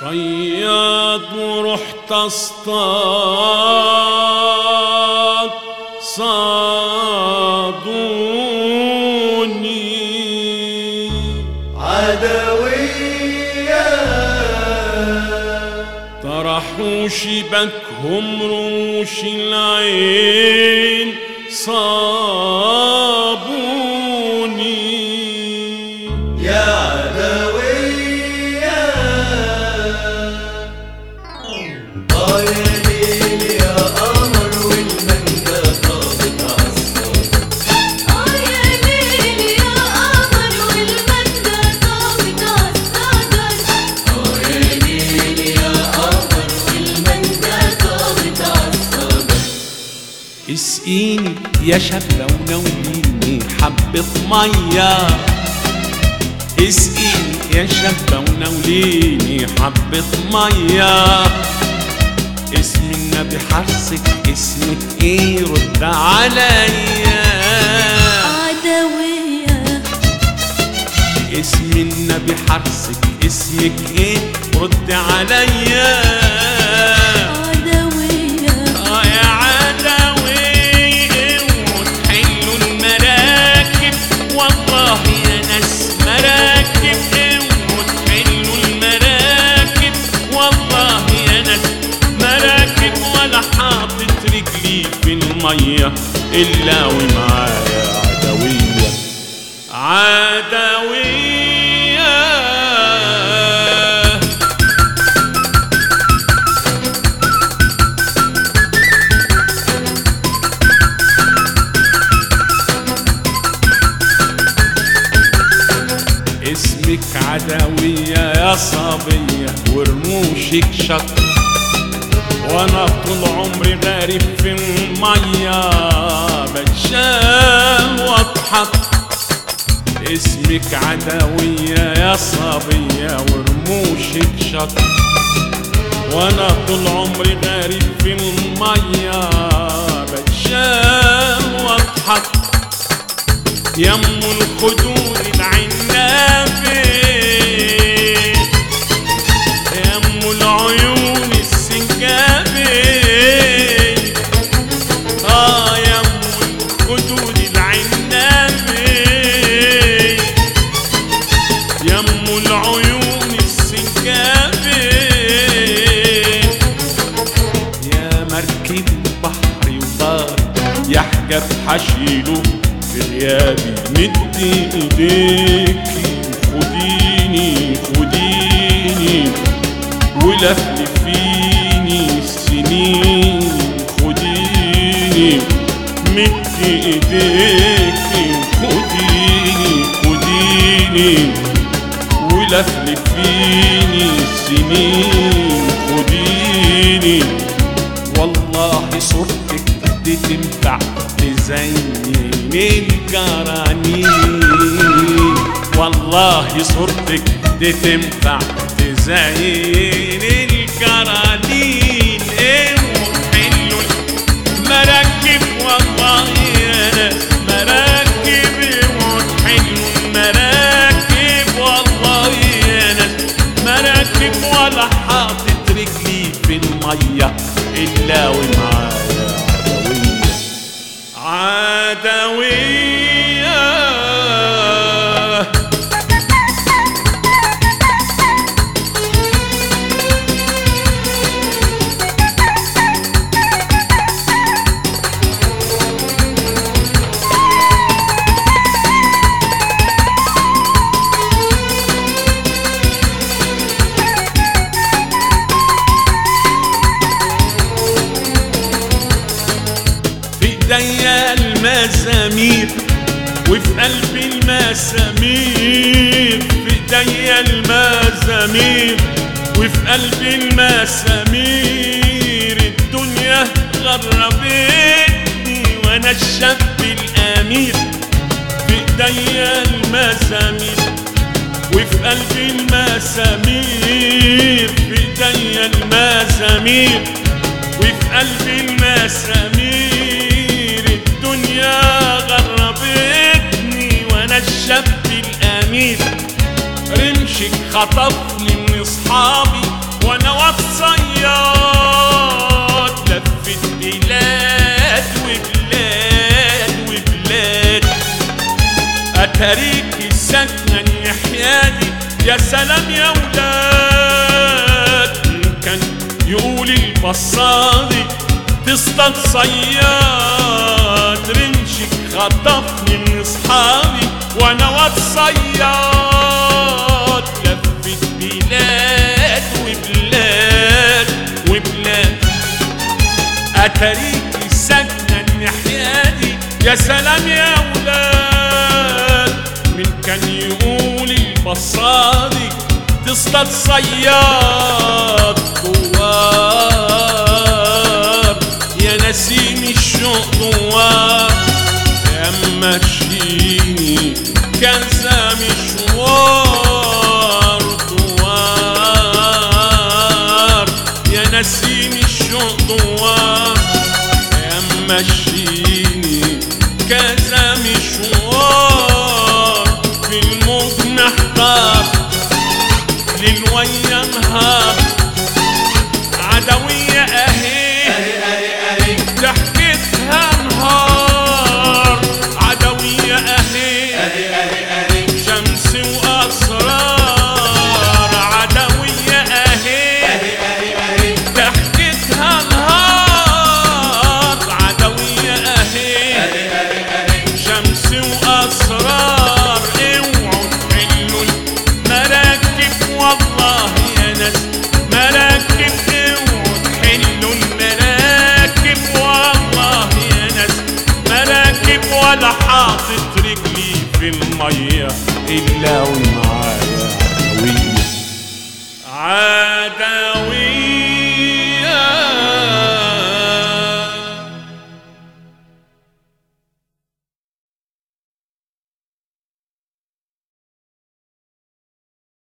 صياد ورحت اصطاد صادوني عدوية طرحوا شبكهم رموش العين صابوني يا عدوية آه يا ليل يا قمر والمنجا طابت عالصدى آه يا ليل يا قمر والمجد طابت عالصدر آه يا ليل يا قمر والمنجا طابت عالصدى اسقيني يا شابة ونوليني حبة مية اسقيني يا شابة ونوليني حبة مية اسم النبي حرصك اسمك ايه رد عليا عدوية اسم النبي حرصك اسمك ايه رد عليا عدوية اه يا عدوي اوعوا تحلوا المراكب والله يا ناس مراكب اوعوا تحلوا المراكب والله يا ناس مراكب ولا حاطط رجلي في المية الا ومعايا عدوية عدوية اسمك عدوية يا صبية ورموشك شط وانا طول عمري غارب في المية بتشال واضحك اسمك عدوية يا صبية ورموشك شط وانا طول عمري غارب في المية بتشال واضحك يم الخدود العنابة يم العيون السنجابة آه يم الخدود العنابة يم العيون السنجابة يا مركب بحري وبار يحجب حشيله في غيابي مدي ايديكي خديني خديني ولفلفيني السنين خديني مدي ايديكي خديني خديني ولفلفيني السنين خديني والله صورتك دي تنفع تزين الجرانين والله صورتك دي تنفع تزين الجرانين ايه حلو مراكب والله يا ناس مراكب وتحلوا المراكب والله يا ناس مراكب ولا حاطط رجلي في المية إلا ومعايا عدوية عدوية في ايديا المزامير وفي قلبي المسامير في ايديا المزامير وفي قلبي المسامير الدنيا غربتني وانا الشاب الامير في ايديا المزامير وفي قلبي المسامير في ايديا المزامير وفي قلبي المسامير الدنيا غربتني وانا الشاب الامير رمشك خطفني من اصحابي وانا والصياد لفت بلاد وبلاد وبلاد اتاريك سكن يحيادي يا سلام يا ولاد كان يقول البصاري تصطاد صياد رمشك خطفني من اصحابي وانا والصياد لفت بلاد وبلاد وبلاد اتاريك ساكنه الناحيه يا سلام يا ولاد من كان يقول البصاري تصطاد صياد دوار يا نسيم الشوق دوار يا ماشيني كذا مشوار دوار يا نسيم الشوق دوار يا ماشيني كذا مشوار في الموج محتار للويا نهار عدوية اهي ضحكتها نهار عدوية اهي شمس واسرار عدوية اهي ضحكتها نهار عدوية اهي شمس واسرار اوعوا تحلوا المراكب والله يا ناس مراكب اوعوا تحلوا المراكب والله يا ناس مراكب ولا حاطط رجلي في الميه الا وما